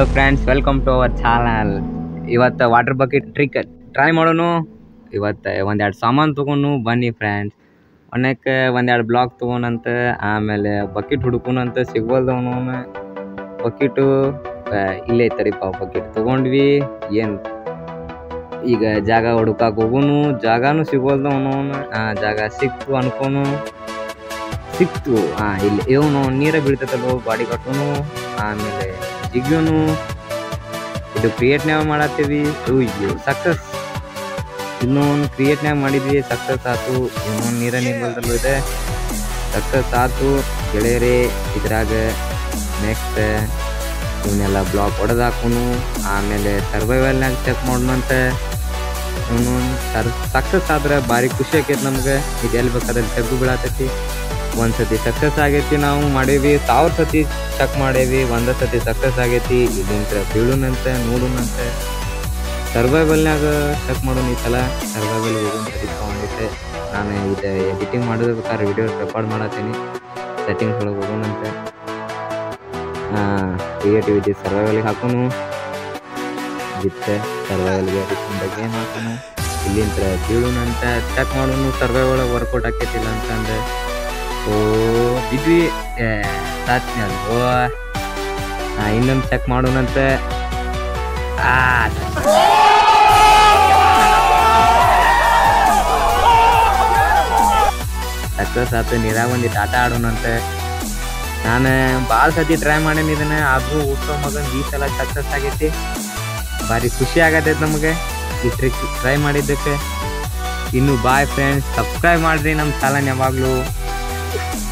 friends welcome to our channel ಇವತ್ತು water bucket trick try ಮಾಡೋನು ಇವತ್ತು ಒಂದೆರಡು ಸಾಮಾನು ತೊಗೊಂಡು ಬನ್ನಿ ಫ್ರೆಂಡ್ಸ್ ಒಣ್ಣಕ್ಕೆ ಒಂದೆರಡು ಬ್ಲಾಕ್ ತೊಗೊಂಡಂತ ಆಮೇಲೆ ಬಕೆಟ್ ಹುಡ್ಕೊನಂತ ಸಿಗ್ವಲ್ದವನು ಬಕೆಟು ಇಲ್ಲೇ ಐತರಿಪ್ಪ ಬಕೆಟ್ ತೊಗೊಂಡ್ವಿ ಏನು ಈಗ ಜಾಗ ಹುಡುಕಾಕ ಹೋಗುನು ಜಾಗನೂ ಸಿಗೋಲ್ದವನು ಆ ಜಾಗ ಸಿಕ್ತು ಅನ್ಕೋನು ಸಿಕ್ತು ಹಾ ಇಲ್ಲಿ ಇವನು ನೀರ ಬೀಳ್ತೈತಲ್ವ ಬಾಡಿ ಕಟ್ಟುನು ಆಮೇಲೆ ಜಿಗ್ಯೂನು ಇದು ಕ್ರಿಯೇಟ್ನ್ಯಾಗ ಮಾಡತ್ತೀವಿ ಇವು ಸಕ್ಸಸ್ ಇನ್ನೊಂದು ಕ್ರಿಯೇಟ್ನ್ಯಾಗ ಮಾಡಿದ್ವಿ ಸಕ್ಸಸ್ ಆತು ಇನ್ನೊಂದು ನೀರ ನಿಲ್ಬಲ್ದಲ್ಲೂ ಇದೆ ಸಕ್ಸಸ್ ಆತು ಗೆಳೆಯರೇ ಇದ್ರಾಗ ನೆಕ್ಸ್ಟ್ ಇವನ್ನೆಲ್ಲ ಬ್ಲಾಕ್ ಹೊಡೆದು ಹಾಕೋನು ಆಮೇಲೆ ಸರ್ವೈವಲ್ನಾಗ ಚೆಕ್ ಮಾಡೋಣಂತ ಇವನು ಸರ್ ಸಕ್ಸಸ್ ಆದ್ರೆ ಭಾರಿ ಖುಷಿ ಆಕೈತಿ ನಮ್ಗೆ ಇದು ಎಲ್ಲಿ ಬೇಕಾದ್ರೆ ತೆಗ್ದು ಬೀಳತೈತಿ ಒಂದು ಸತಿ ಸಕ್ಸಸ್ ಆಗೈತಿ ನಾವು ಮಾಡೇವಿ ಸಾವಿರ ಸತಿ ಚೆಕ್ ಮಾಡೇವಿ ಒಂದ ಸತಿ ಸಕ್ಸಸ್ ಆಗೈತಿ ಇಲ್ಲಿಂದ ಬೀಳುನಂತ ನೋಡುನಂತೆ ಸರ್ವೈವಲ್ನಾಗ ಚೆಕ್ ಮಾಡೋಣ ಈ ಸಲ ಸರ್ವೈವಲ್ ಹೋಗೋಣ ಸರಿ ತೊಗೊಂಡೈತೆ ನಾನು ಇದು ಎಡಿಟಿಂಗ್ ಮಾಡೋದಕ್ಕಾದ್ರೆ ವಿಡಿಯೋ ರೆಕಾರ್ಡ್ ಮಾಡತ್ತೀನಿ ಸೆಟ್ಟಿಂಗ್ಸ್ ಒಳಗೆ ಹೋಗೋಣಂತೆ ಕ್ರಿಯೇಟಿವಿಟಿ ಸರ್ವೈವಲ್ಗೆ ಹಾಕೋನು ಬಿತ್ತೆ ಸರ್ವೈವಲ್ಗೆ ಬಗ್ಗೆ ಏನು ಹಾಕೋನು ಇಲ್ಲಿಂದ ಬೀಳುನಂತ ಚೆಕ್ ಮಾಡೋನು ಸರ್ವೈವಲ್ ವರ್ಕೌಟ್ ಆಕೈತಿಲ್ಲ ಅಂತಂದ್ರೆ ಓ ಬಿದ್ವಿ ಸಾತ್ನಿ ಅಲ್ವೋ ಇನ್ನೊಂದು ಚೆಕ್ ಮಾಡೋಣಂತೆ ಆ ಸಕ್ಸಸ್ ಆತು ನೀರಾಗ ಒಂದಿಟ್ಟು ಆಟ ಆಡೋಣಂತೆ ನಾನು ಭಾಳ ಸತಿ ಟ್ರೈ ಮಾಡೇನಿ ಇದನ್ನ ಆದ್ರೂ ಹುಟ್ಟೋ ಮಗನ್ ಈ ಸಲ ಸಕ್ಸಸ್ ಆಗೈತಿ ಭಾರಿ ಖುಷಿ ಆಗತೈತೆ ನಮಗೆ ಈ ಟ್ರಿಕ್ ಟ್ರೈ ಮಾಡಿದ್ದಕ್ಕೆ ಇನ್ನು ಬಾಯ್ ಫ್ರೆಂಡ್ಸ್ ಸಬ್ಸ್ಕ್ರೈಬ್ ಮಾಡ್ರಿ ನಮ್ಮ ಚಾನಲ್ ಯಾವಾಗಲೂ